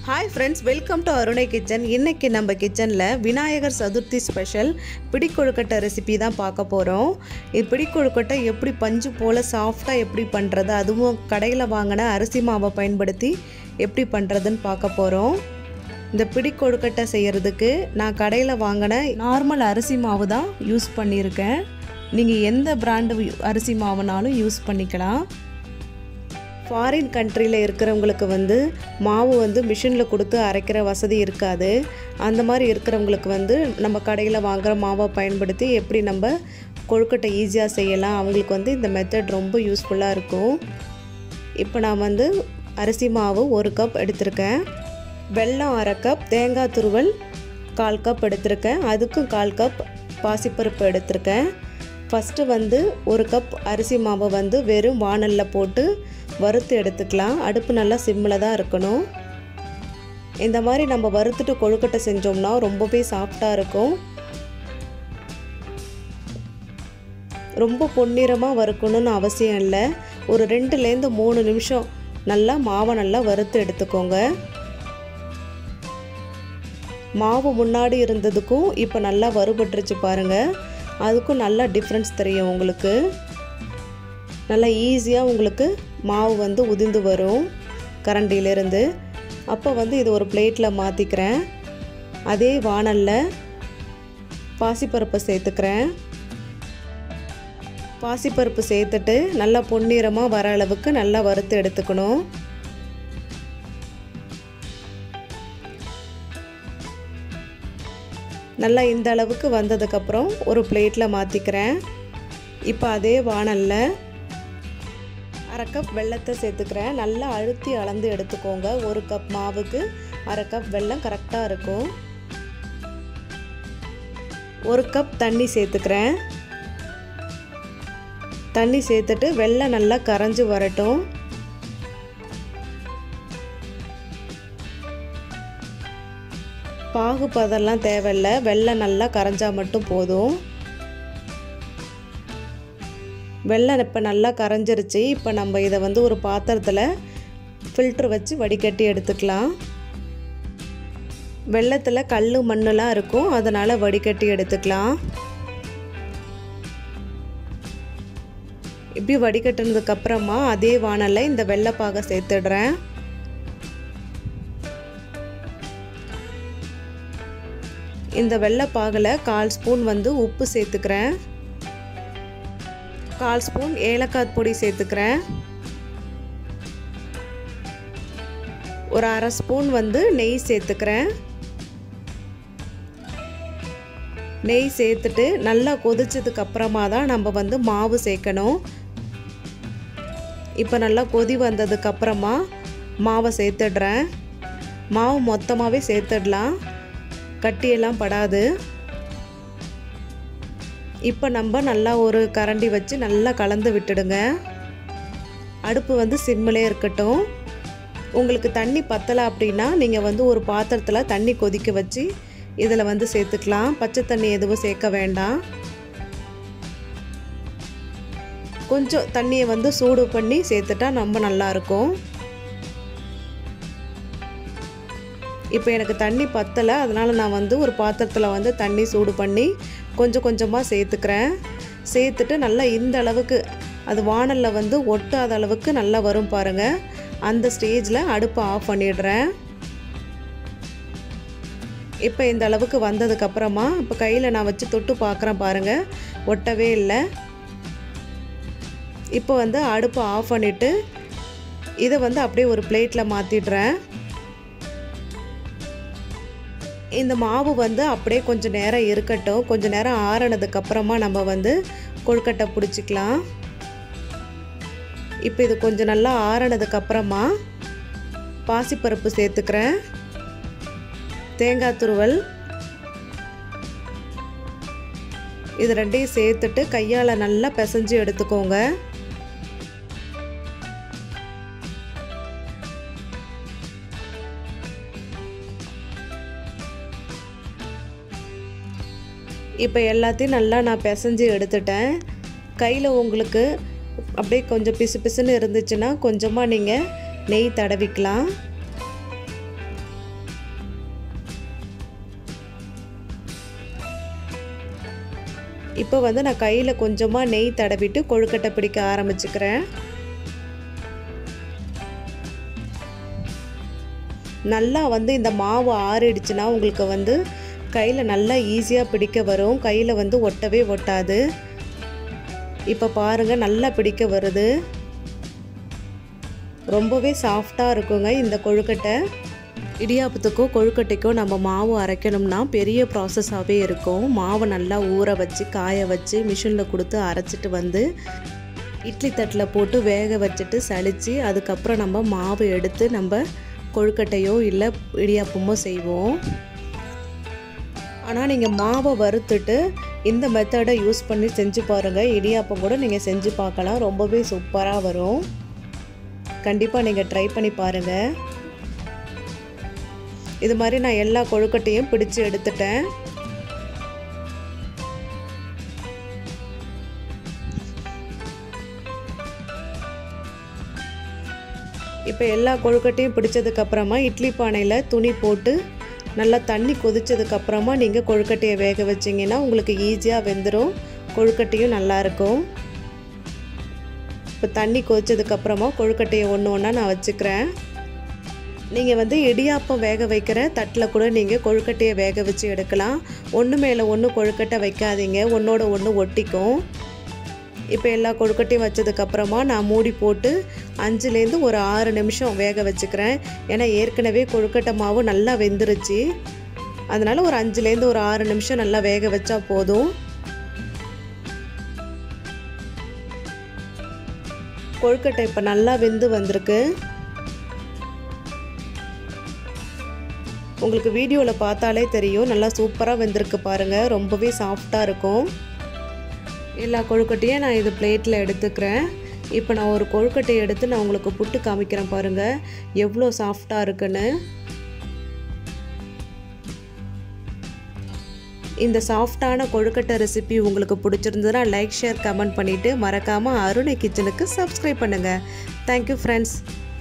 hi friends welcome to Arunai kitchen இன்னைக்கு நம்ம கிச்சனில் விநாயகர் சதுர்த்தி ஸ்பெஷல் பிடிக்கொழுக்கட்டை ரெசிபி தான் பார்க்க போகிறோம் இது பிடிக்கொழுக்கட்டை எப்படி பஞ்சு போல் சாஃப்டாக எப்படி பண்ணுறது அதுவும் கடையில் வாங்கின அரிசி மாவை பயன்படுத்தி எப்படி பண்ணுறதுன்னு பார்க்க போகிறோம் இந்த பிடிக்கொழுக்கட்டை செய்கிறதுக்கு நான் கடையில் வாங்கின நார்மல் அரிசி மாவு தான் யூஸ் பண்ணியிருக்கேன் நீங்கள் எந்த பிராண்டு அரிசி மாவுனாலும் யூஸ் பண்ணிக்கலாம் ஃபாரின் கண்ட்ரியில் இருக்கிறவங்களுக்கு வந்து மாவு வந்து மிஷினில் கொடுத்து அரைக்கிற வசதி இருக்காது அந்த மாதிரி இருக்கிறவங்களுக்கு வந்து நம்ம கடையில் வாங்குகிற மாவை பயன்படுத்தி எப்படி நம்ம கொழுக்கட்டை ஈஸியாக செய்யலாம் அவங்களுக்கு வந்து இந்த மெத்தட் ரொம்ப யூஸ்ஃபுல்லாக இருக்கும் இப்போ நான் வந்து அரிசி மாவு ஒரு கப் எடுத்திருக்கேன் வெல்லம் அரை கப் தேங்காய் துருவல் கால் கப் எடுத்திருக்கேன் அதுக்கும் கால் கப் பாசிப்பருப்பு எடுத்திருக்கேன் ஃபஸ்ட்டு வந்து ஒரு கப் அரிசி மாவை வந்து வெறும் வானலில் போட்டு வறுத்து எடுத்துக்கலாம் அடுப்பு நல்லா சிம்மில் தான் இருக்கணும் இந்த மாதிரி நம்ம வறுத்துட்டு கொழுக்கட்டை செஞ்சோம்னா ரொம்பவே சாஃப்டாக இருக்கும் ரொம்ப பொன்னிறமாக வறுக்கணும்னு அவசியம் இல்லை ஒரு ரெண்டுலேருந்து மூணு நிமிஷம் நல்லா மாவை நல்லா வறுத்து எடுத்துக்கோங்க மாவு முன்னாடி இருந்ததுக்கும் இப்போ நல்லா வறுபட்டுருச்சு பாருங்கள் அதுக்கும் நல்லா டிஃப்ரென்ஸ் தெரியும் உங்களுக்கு நல்லா ஈஸியாக உங்களுக்கு மாவு வந்து உதிர்ந்து வரும் கரண்டியிலேருந்து அப்போ வந்து இது ஒரு பிளேட்டில் மாற்றிக்கிறேன் அதே வானலில் பாசிப்பருப்பை சேர்த்துக்கிறேன் பாசிப்பருப்பு சேர்த்துட்டு நல்லா பொன்னிறமாக வர அளவுக்கு நல்லா வறுத்து எடுத்துக்கணும் நல்லா இந்த அளவுக்கு வந்ததுக்கப்புறம் ஒரு பிளேட்டில் மாற்றிக்கிறேன் இப்போ அதே வானலில் அரை கப் வெள்ளத்தை சேர்த்துக்கிறேன் நல்லா அழுத்தி அளந்து எடுத்துக்கோங்க ஒரு கப் மாவுக்கு அரை கப் வெல்லம் கரெக்டாக இருக்கும் ஒரு கப் தண்ணி சேர்த்துக்கிறேன் தண்ணி சேர்த்துட்டு வெள்ளம் நல்லா கரைஞ்சி வரட்டும் பாகு பதெல்லாம் தேவையில்லை வெள்ளம் நல்லா கரைஞ்சா மட்டும் போதும் வெள்ளம் இப்போ நல்லா கரைஞ்சிருச்சு இப்போ நம்ம இதை வந்து ஒரு பாத்திரத்தில் ஃபில்ட்ரு வச்சு வடிகட்டி எடுத்துக்கலாம் வெள்ளத்தில் கல் மண்ணெலாம் இருக்கும் அதனால் வடிகட்டி எடுத்துக்கலாம் இப்படி வடிகட்டினதுக்கப்புறமா அதே வானலில் இந்த வெள்ளைப்பாகை சேர்த்துடுறேன் இந்த வெள்ளைப்பாகில் கால் ஸ்பூன் வந்து உப்பு சேர்த்துக்கிறேன் கால் ஸ்பூன் ஏலக்காய் பொடி சேர்த்துக்கிறேன் ஒரு அரை ஸ்பூன் வந்து நெய் சேர்த்துக்கிறேன் நெய் சேர்த்துட்டு நல்லா கொதிச்சதுக்கு அப்புறமா தான் நம்ம வந்து மாவு சேர்க்கணும் இப்போ நல்லா கொதி வந்ததுக்கு அப்புறமா மாவை சேர்த்துடுறேன் மாவு மொத்தமாகவே சேர்த்துடலாம் கட்டியெல்லாம் படாது இப்போ நம்ம நல்லா ஒரு கரண்டி வச்சு நல்லா கலந்து விட்டுடுங்க அடுப்பு வந்து சிம்மிலே இருக்கட்டும் உங்களுக்கு தண்ணி பத்தலை அப்படின்னா நீங்கள் வந்து ஒரு பாத்திரத்தில் தண்ணி கொதிக்க வச்சு இதில் வந்து சேர்த்துக்கலாம் பச்சை தண்ணி எதுவும் சேர்க்க வேண்டாம் கொஞ்சம் தண்ணியை வந்து சூடு பண்ணி சேர்த்துட்டா ரொம்ப நல்லாயிருக்கும் இப்போ எனக்கு தண்ணி பத்தலை அதனால் நான் வந்து ஒரு பாத்திரத்தில் வந்து தண்ணி சூடு பண்ணி கொஞ்சம் கொஞ்சமாக சேர்த்துக்கிறேன் சேர்த்துட்டு நல்லா இந்த அளவுக்கு அது வானலில் வந்து ஒட்டாத அளவுக்கு நல்லா வரும் பாருங்கள் அந்த ஸ்டேஜில் அடுப்பை ஆஃப் பண்ணிடுறேன் இப்போ இந்த அளவுக்கு வந்ததுக்கப்புறமா இப்போ கையில் நான் வச்சு தொட்டு பார்க்குறேன் பாருங்கள் ஒட்டவே இல்லை இப்போ வந்து அடுப்பை ஆஃப் பண்ணிவிட்டு இதை வந்து அப்படியே ஒரு பிளேட்டில் மாற்றிடுறேன் இந்த மாவு வந்து அப்படியே கொஞ்சம் நேரம் இருக்கட்டும் கொஞ்சம் நேரம் ஆறினதுக்கப்புறமா நம்ம வந்து கொழுக்கட்டை பிடிச்சிக்கலாம் இப்போ இது கொஞ்சம் நல்லா ஆறினதுக்கப்புறமா பாசிப்பருப்பு சேர்த்துக்கிறேன் தேங்காய் துருவல் இது ரெண்டையும் சேர்த்துட்டு கையால் நல்லா பிசைஞ்சு எடுத்துக்கோங்க இப்போ எல்லாத்தையும் நல்லா நான் பிசைஞ்சு எடுத்துட்டேன் கையில் உங்களுக்கு அப்படியே கொஞ்சம் பிசு பிசுன்னு இருந்துச்சுன்னா கொஞ்சமாக நீங்கள் நெய் தடவிக்கலாம் இப்போ வந்து நான் கையில் கொஞ்சமாக நெய் தடவிட்டு கொழுக்கட்டை பிடிக்க ஆரம்பிச்சுக்கிறேன் நல்லா வந்து இந்த மாவு ஆறிடுச்சுன்னா உங்களுக்கு வந்து கையில் நல்லா ஈஸியாக பிடிக்க வரும் கையில் வந்து ஒட்டவே ஒட்டாது இப்போ பாருங்கள் நல்லா பிடிக்க வருது ரொம்பவே சாஃப்டாக இருக்குங்க இந்த கொழுக்கட்டை இடியாப்பத்துக்கும் கொழுக்கட்டைக்கும் நம்ம மாவு அரைக்கணும்னா பெரிய ப்ராசஸாகவே இருக்கும் மாவை நல்லா ஊற வச்சு காய வச்சு மிஷினில் கொடுத்து அரைச்சிட்டு வந்து இட்லி தட்டில் போட்டு வேக வச்சுட்டு சளிச்சு அதுக்கப்புறம் நம்ம மாவு எடுத்து நம்ம கொழுக்கட்டையோ இல்லை இடியாப்பமோ செய்வோம் ஆனால் நீங்கள் மாவை வறுத்துட்டு இந்த மெத்தடை யூஸ் பண்ணி செஞ்சு பாருங்கள் இடியாப்பம் கூட நீங்கள் செஞ்சு பார்க்கலாம் ரொம்பவே சூப்பராக வரும் கண்டிப்பாக நீங்கள் ட்ரை பண்ணி பாருங்கள் இது மாதிரி நான் எல்லா கொழுக்கட்டையும் பிடிச்சு எடுத்துட்டேன் இப்போ எல்லா கொழுக்கட்டையும் பிடிச்சதுக்கப்புறமா இட்லி பானையில் துணி போட்டு நல்லா தண்ணி கொதிச்சதுக்கப்புறமா நீங்கள் கொழுக்கட்டையை வேக வச்சிங்கன்னா உங்களுக்கு ஈஸியாக வெந்துடும் கொழுக்கட்டையும் நல்லாயிருக்கும் இப்போ தண்ணி கொதிச்சதுக்கப்புறமா கொழுக்கட்டையை ஒன்று ஒன்றா நான் வச்சுக்கிறேன் நீங்கள் வந்து இடியாப்பம் வேக வைக்கிற தட்டில் கூட நீங்கள் கொழுக்கட்டையை வேக வச்சு எடுக்கலாம் ஒன்று மேலே ஒன்று கொழுக்கட்டை வைக்காதீங்க ஒன்றோட ஒன்று ஒட்டிக்கும் இப்போ எல்லா கொழுக்கட்டையும் வச்சதுக்கப்புறமா நான் மூடி போட்டு அஞ்சுலேருந்து ஒரு ஆறு நிமிஷம் வேக வச்சுக்கிறேன் ஏன்னா ஏற்கனவே கொழுக்கட்டை மாவு நல்லா வெந்துருச்சு அதனால் ஒரு அஞ்சுலேருந்து ஒரு ஆறு நிமிஷம் நல்லா வேக வச்சா போதும் கொழுக்கட்டை இப்போ நல்லா வெந்து வந்திருக்கு உங்களுக்கு வீடியோவில் பார்த்தாலே தெரியும் நல்லா சூப்பராக வெந்திருக்கு பாருங்கள் ரொம்பவே சாஃப்டாக இருக்கும் எல்லா கொழுக்கட்டையும் நான் இது பிளேட்டில் எடுத்துக்கிறேன் இப்போ நான் ஒரு கொழுக்கட்டையை எடுத்து நான் உங்களுக்கு புட்டு காமிக்கிறேன் பாருங்கள் எவ்வளோ சாஃப்டாக இருக்குன்னு இந்த சாஃப்டான கொழுக்கட்டை ரெசிபி உங்களுக்கு பிடிச்சிருந்ததுன்னா லைக் ஷேர் கமெண்ட் பண்ணிவிட்டு மறக்காமல் அருணை கிச்சனுக்கு சப்ஸ்கிரைப் பண்ணுங்கள் தேங்க்யூ ஃப்ரெண்ட்ஸ்